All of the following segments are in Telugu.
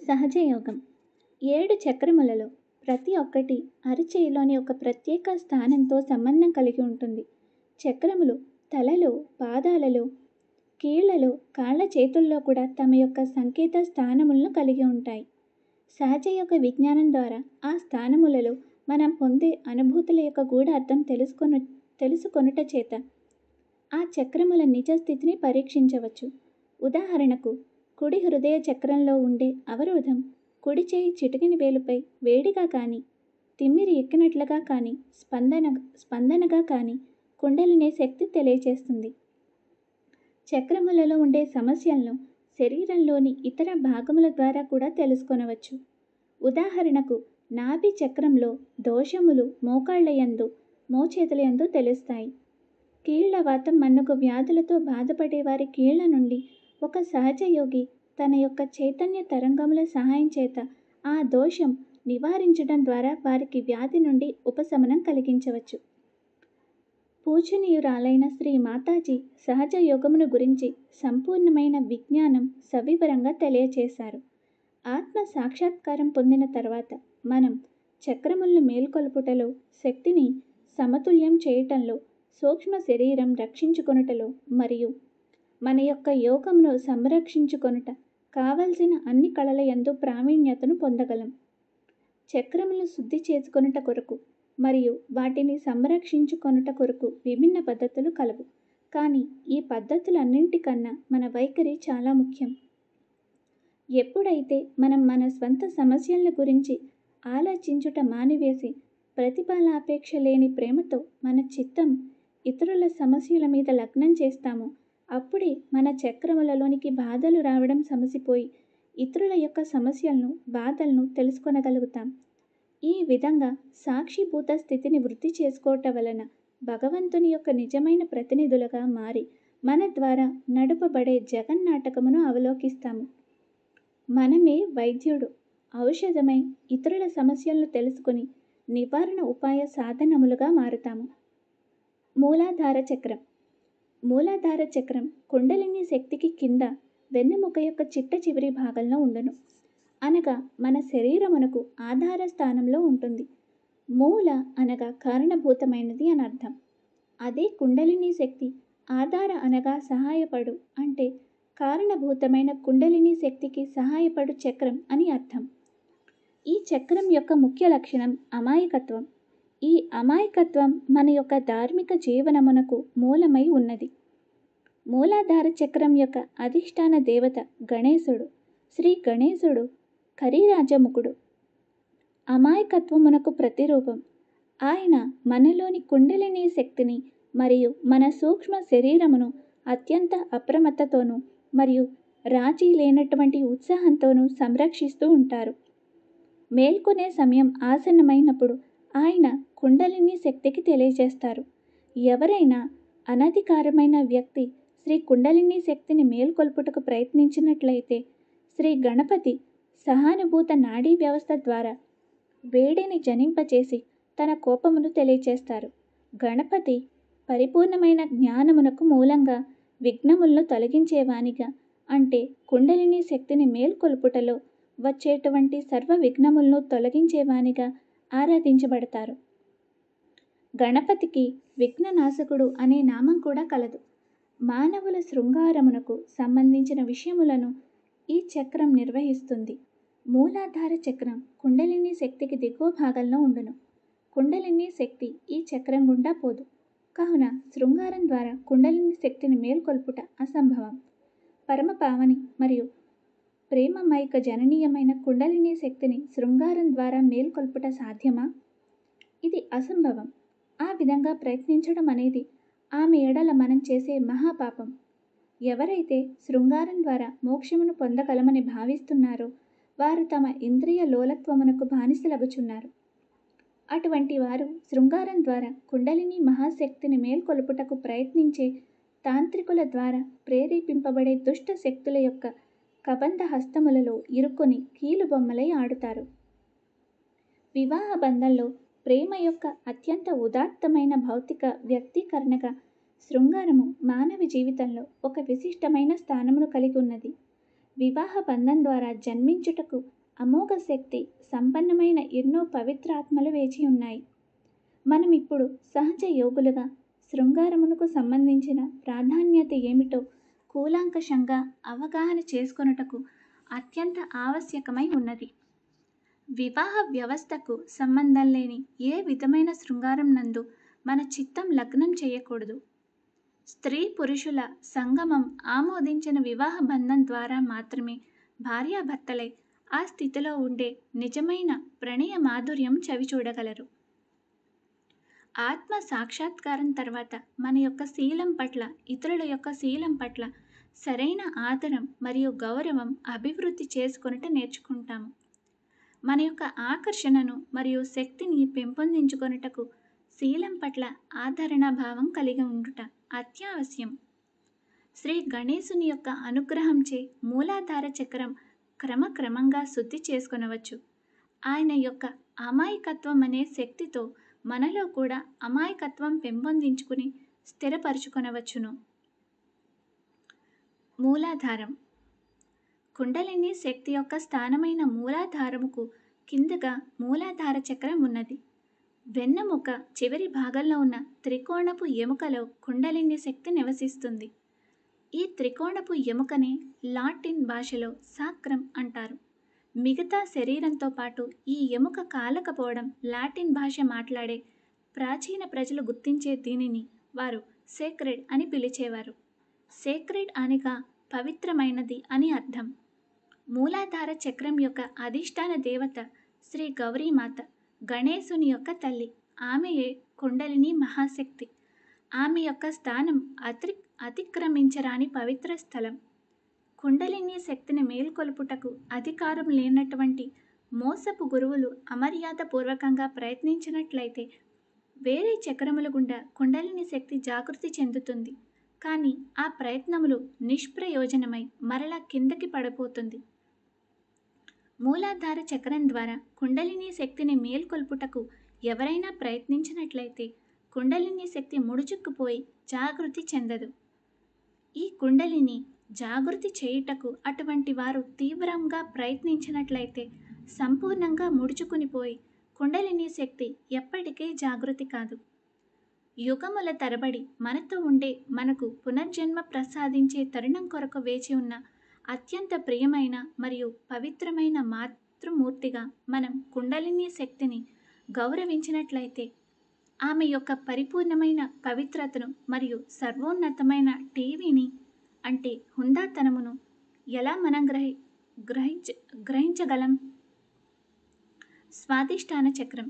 సహజ యోగం ఏడు చక్రములలో ప్రతి ఒక్కటి అరచేయిలోని ఒక ప్రత్యేక స్థానంతో సంబంధం కలిగి ఉంటుంది చక్రములు తలలో పాదాలలో కీళ్లలో కాళ్ళ చేతుల్లో కూడా తమ యొక్క సంకేత స్థానములను కలిగి ఉంటాయి సహజ యొక్క విజ్ఞానం ద్వారా ఆ స్థానములలో మనం పొందే అనుభూతుల యొక్క గూఢార్థం తెలుసుకొను తెలుసుకొనుట చేత ఆ చక్రముల నిజ స్థితిని పరీక్షించవచ్చు ఉదాహరణకు కుడి హృదయ చక్రంలో ఉండే అవరోధం కుడి చేయి చిటికిన వేలుపై వేడిగా కానీ తిమ్మిరి ఎక్కినట్లుగా కానీ స్పందన స్పందనగా కానీ కుండలిని శక్తి తెలియచేస్తుంది చక్రములలో ఉండే సమస్యలను శరీరంలోని ఇతర భాగముల ద్వారా కూడా తెలుసుకొనవచ్చు ఉదాహరణకు నాభి చక్రంలో దోషములు మోకాళ్ళయందు మోచేతులయందు తెలుస్తాయి కీళ్ల వాతం మన్నుకు వ్యాధులతో బాధపడే వారి కీళ్ల నుండి ఒక సహజ యోగి తన యొక్క చైతన్య తరంగముల సహాయం చేత ఆ దోషం నివారించడం ద్వారా వారికి వ్యాధి నుండి ఉపశమనం కలిగించవచ్చు పూజనీయురాలైన శ్రీ మాతాజీ సహజ యోగమును గురించి సంపూర్ణమైన విజ్ఞానం సవివరంగా తెలియచేశారు ఆత్మ సాక్షాత్కారం పొందిన తర్వాత మనం చక్రములను మేల్కొల్పుటలో శక్తిని సమతుల్యం చేయటంలో సూక్ష్మ శరీరం రక్షించుకొనుటలో మరియు మన యొక్క యోగమును సంరక్షించుకొనుట కావలసిన అన్ని కళల యందు ప్రావీణ్యతను పొందగలం చక్రములను శుద్ధి చేసుకొనుట కొరకు మరియు వాటిని సంరక్షించుకొనుట కొరకు విభిన్న పద్ధతులు కలవు కానీ ఈ పద్ధతులన్నింటికన్నా మన వైఖరి చాలా ముఖ్యం ఎప్పుడైతే మనం మన స్వంత సమస్యల గురించి ఆలోచించుట మానివేసి ప్రతిఫలాపేక్ష లేని ప్రేమతో మన చిత్తం ఇతరుల సమస్యల మీద లగ్నం చేస్తామో అప్పుడే మన చక్రములలోనికి బాధలు రావడం సమసిపోయి ఇతరుల యొక్క సమస్యలను బాధలను తెలుసుకొనగలుగుతాం ఈ విధంగా సాక్షిభూత స్థితిని వృద్ధి చేసుకోవటం వలన భగవంతుని యొక్క నిజమైన ప్రతినిధులుగా మారి మన ద్వారా నడుపబడే జగన్నాటకమును అవలోకిస్తాము మనమే వైద్యుడు ఔషధమై ఇతరుల సమస్యలను తెలుసుకుని నివారణ ఉపాయ సాధనములుగా మారుతాము మూలాధార చక్రం మూలాధార చక్రం కుండలిని శక్తికి కింద వెన్నెముక యొక్క చిట్ట చివరి భాగంలో ఉండును అనగా మన శరీరమునకు ఆధార స్థానంలో ఉంటుంది మూల అనగా కారణభూతమైనది అని అర్థం అదే కుండలిని శక్తి ఆధార అనగా సహాయపడు అంటే కారణభూతమైన కుండలిని శక్తికి సహాయపడు చక్రం అని అర్థం ఈ చక్రం యొక్క ముఖ్య లక్షణం అమాయకత్వం ఈ అమాయకత్వం మన యొక్క ధార్మిక జీవనమునకు మూలమై ఉన్నది మూలాధార చక్రం యొక్క అధిష్టాన దేవత గణేశుడు శ్రీ గణేశుడు కరిరాజముఖుడు అమాయకత్వమునకు ప్రతిరూపం ఆయన మనలోని కుండలిని శక్తిని మరియు మన సూక్ష్మ శరీరమును అత్యంత అప్రమత్తతోనూ మరియు రాజీ లేనటువంటి ఉత్సాహంతోనూ సంరక్షిస్తూ ఉంటారు మేల్కొనే సమయం ఆసన్నమైనప్పుడు ఆయన కుండలిని శక్తికి తెలియజేస్తారు ఎవరైనా అనధికారమైన వ్యక్తి శ్రీ కుండలిని శక్తిని మేల్కొల్పుటకు ప్రయత్నించినట్లయితే శ్రీ గణపతి సహానుభూత నాడీ వ్యవస్థ ద్వారా వేడిని జనింపచేసి తన కోపమును తెలియచేస్తారు గణపతి పరిపూర్ణమైన జ్ఞానమునకు మూలంగా విఘ్నములను తొలగించేవానిగా అంటే కుండలిని శక్తిని మేల్కొల్పుటలో వచ్చేటువంటి సర్వ విఘ్నములను తొలగించేవానిగా ఆరాధించబడతారు గణపతికి విఘ్ననాశకుడు అనే నామం కూడా కలదు మానవుల శృంగారమునకు సంబంధించిన విషయములను ఈ చక్రం నిర్వహిస్తుంది మూలాధార చక్రం కుండలిని శక్తికి దిగువ భాగంలో ఉండును కుండలిని శక్తి ఈ చక్రం గుండా పోదు కావున శృంగారం ద్వారా కుండలిని శక్తిని మేల్కొల్పుట అసంభవం పరమ పావని మరియు ప్రేమమైక జననీయమైన కుండలిని శక్తిని శృంగారం ద్వారా మేల్కొల్పుట సాధ్యమా ఇది అసంభవం ఆ విధంగా ప్రయత్నించడం అనేది ఆమె ఎడల మనం చేసే మహాపాపం ఎవరైతే శృంగారం ద్వారా మోక్షమును పొందగలమని భావిస్తున్నారో వారు తమ ఇంద్రియ లోలత్వమునకు బానిసలగుచున్నారు అటువంటి వారు శృంగారం ద్వారా కుండలిని మహాశక్తిని మేల్కొలుపుటకు ప్రయత్నించే తాంత్రికుల ద్వారా ప్రేరేపింపబడే దుష్ట శక్తుల యొక్క కబంధ హస్తములలో ఇరుక్కొని కీలుబొమ్మలై ఆడుతారు వివాహ బంధంలో ప్రేమ యొక్క అత్యంత ఉదాత్తమైన భౌతిక వ్యక్తీకరణగా శృంగారము మానవ జీవితంలో ఒక విశిష్టమైన స్థానమును కలిగి ఉన్నది వివాహ బంధం ద్వారా జన్మించుటకు అమోఘ శక్తి సంపన్నమైన ఎన్నో పవిత్రాత్మలు వేచి ఉన్నాయి మనం ఇప్పుడు సహజ యోగులుగా శృంగారమునకు సంబంధించిన ప్రాధాన్యత ఏమిటో కూలాంకషంగా అవగాహన చేసుకొనుటకు అత్యంత ఆవశ్యకమై ఉన్నది వివాహ వ్యవస్థకు సంబంధం లేని ఏ విధమైన శృంగారం నందు మన చిత్తం లగ్నం చేయకూడదు స్త్రీ పురుషుల సంగమం ఆమోదించిన వివాహ బంధం ద్వారా మాత్రమే భార్యాభర్తలై ఆ స్థితిలో ఉండే నిజమైన ప్రణయ మాధుర్యం చవి చూడగలరు ఆత్మ సాక్షాత్కారం తర్వాత మన యొక్క శీలం పట్ల ఇతరుల యొక్క శీలం పట్ల సరైన ఆదరం మరియు గౌరవం అభివృద్ధి చేసుకొనుట నేర్చుకుంటాము మన యొక్క ఆకర్షణను మరియు శక్తిని పెంపొందించుకొనుటకు శీలం పట్ల ఆదరణ భావం కలిగి ఉండుట అత్యావశ్యం శ్రీ గణేశుని యొక్క అనుగ్రహంచే మూలాధార చక్రం క్రమక్రమంగా శుద్ధి చేసుకొనవచ్చు ఆయన యొక్క అమాయకత్వం అనే శక్తితో మనలో కూడా అమాయకత్వం పెంపొందించుకుని స్థిరపరచుకొనవచ్చును మూలాధారం కుండలిని శక్తి యొక్క స్థానమైన మూలాధారముకు కిందగా మూలాధార చక్రం ఉన్నది వెన్నెముక చివరి భాగంలో ఉన్న త్రికోణపు ఎముకలో కుండలిని శక్తి నివసిస్తుంది ఈ త్రికోణపు ఎముకనే లాటిన్ భాషలో సాక్రం అంటారు మిగతా శరీరంతో పాటు ఈ ఎముక కాలకపోవడం లాటిన్ భాష మాట్లాడే ప్రాచీన ప్రజలు గుర్తించే దీనిని వారు సేక్రెడ్ అని పిలిచేవారు సేక్రెడ్ అనగా పవిత్రమైనది అని అర్థం మూలాధార చక్రం యొక్క అధిష్టాన దేవత శ్రీ గౌరీమాత గణేశుని యొక్క తల్లి ఆమెయే కుండలిని మహాశక్తి ఆమె యొక్క స్థానం అతి అతిక్రమించరాని పవిత్ర స్థలం కుండలిని శక్తిని మేల్కొల్పుటకు అధికారం లేనటువంటి మోసపు గురువులు అమర్యాదపూర్వకంగా ప్రయత్నించినట్లయితే వేరే చక్రముల గుండా కుండలిని శక్తి జాగృతి చెందుతుంది కానీ ఆ ప్రయత్నములు నిష్ప్రయోజనమై మరలా కిందకి పడిపోతుంది మూలాధార చక్రం ద్వారా కుండలిని శక్తిని మేల్కొల్పుటకు ఎవరైనా ప్రయత్నించినట్లయితే కుండలిని శక్తి ముడుచుక్కుపోయి జాగృతి చెందదు ఈ కుండలిని జాగృతి చేయుటకు అటువంటి వారు తీవ్రంగా ప్రయత్నించినట్లయితే సంపూర్ణంగా ముడుచుకునిపోయి కుండలిని శక్తి ఎప్పటికీ జాగృతి కాదు యుగముల తరబడి మనతో ఉండే మనకు పునర్జన్మ ప్రసాదించే తరుణం కొరకు వేచి ఉన్న అత్యంత ప్రియమైన మరియు పవిత్రమైన మాతృమూర్తిగా మనం కుండలిని శక్తిని గౌరవించినట్లయితే ఆమె యొక్క పరిపూర్ణమైన పవిత్రతను మరియు సర్వోన్నతమైన టీవీని అంటే హుందాతనమును ఎలా మనం గ్రహి గ్రహించ గ్రహించగలం స్వాదిష్టాన చక్రం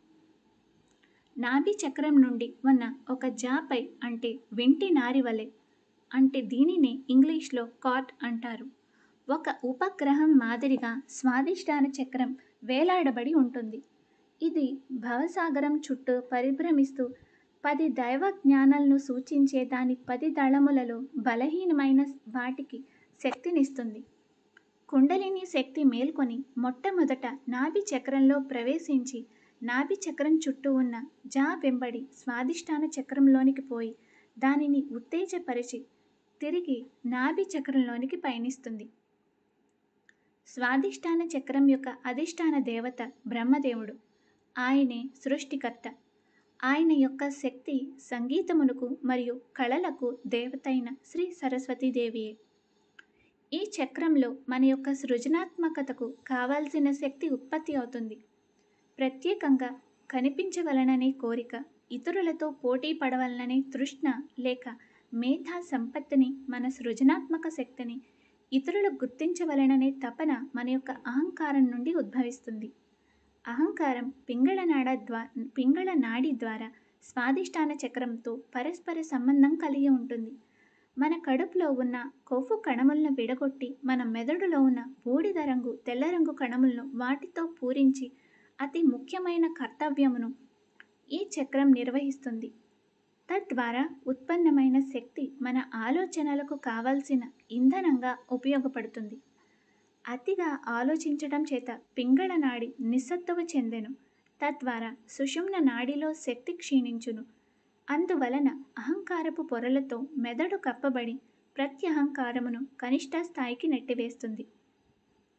నాభి చక్రం నుండి ఉన్న ఒక జాపై అంటే వెంటి నారి వలె అంటే దీనినే ఇంగ్లీష్లో కాట్ అంటారు ఒక ఉపగ్రహం మాదిరిగా స్వాదిష్టాన చక్రం వేలాడబడి ఉంటుంది ఇది భవసాగరం చుట్టూ పరిభ్రమిస్తూ పది దైవ జ్ఞానాలను సూచించే దాని పది దళములలో బలహీనమైన వాటికి శక్తినిస్తుంది కుండలిని శక్తి మేల్కొని మొట్టమొదట నాభి చక్రంలో ప్రవేశించి నాభి చక్రం చుట్టూ ఉన్న జా వెంబడి స్వాదిష్టాన చక్రంలోనికి పోయి దానిని ఉత్తేజపరిచి తిరిగి నాభి చక్రంలోనికి పయనిస్తుంది స్వాదిష్టాన చక్రం యొక్క అధిష్టాన దేవత బ్రహ్మదేవుడు ఆయనే సృష్టికర్త ఆయన యొక్క శక్తి సంగీతమునకు మరియు కళలకు దేవతైన శ్రీ సరస్వతీదేవియే ఈ చక్రంలో మన యొక్క సృజనాత్మకతకు కావాల్సిన శక్తి ఉత్పత్తి అవుతుంది ప్రత్యేకంగా కనిపించవలననే కోరిక ఇతరులతో పోటీ పడవలననే తృష్ణ లేక మేధా సంపత్తిని మన సృజనాత్మక శక్తిని ఇతరులు గుర్తించవలననే తపన మన యొక్క అహంకారం నుండి ఉద్భవిస్తుంది అహంకారం పింగళ నాడ ద్వా పింగళ నాడి ద్వారా స్వాదిష్టాన చక్రంతో పరస్పర సంబంధం కలిగి ఉంటుంది మన కడుపులో ఉన్న కొవ్వు కణములను విడగొట్టి మన మెదడులో ఉన్న బూడిద రంగు తెల్ల రంగు కణములను వాటితో పూరించి అతి ముఖ్యమైన కర్తవ్యమును ఈ చక్రం నిర్వహిస్తుంది తద్వారా ఉత్పన్నమైన శక్తి మన ఆలోచనలకు కావలసిన ఇంధనంగా ఉపయోగపడుతుంది అతిగా ఆలోచించడం చేత పింగళ నాడి నిస్సత్తువ చెందెను తద్వారా సుషుమ్న నాడిలో శక్తి క్షీణించును అందువలన అహంకారపు పొరలతో మెదడు కప్పబడి ప్రత్యహంకారమును కనిష్ట స్థాయికి నెట్టివేస్తుంది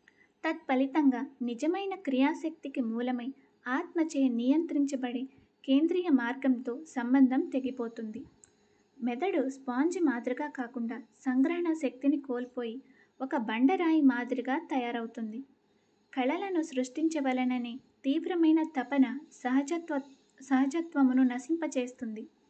తత్ఫలితంగా నిజమైన క్రియాశక్తికి మూలమై ఆత్మచే నియంత్రించబడే కేంద్రీయ మార్గంతో సంబంధం తెగిపోతుంది మెదడు స్పాంజి మాదిరిగా కాకుండా సంగ్రహణ శక్తిని కోల్పోయి ఒక బండరాయి మాదిరిగా తయారవుతుంది కళలను సృష్టించవలననే తీవ్రమైన తపన సహజత్వ సహజత్వమును నశింపచేస్తుంది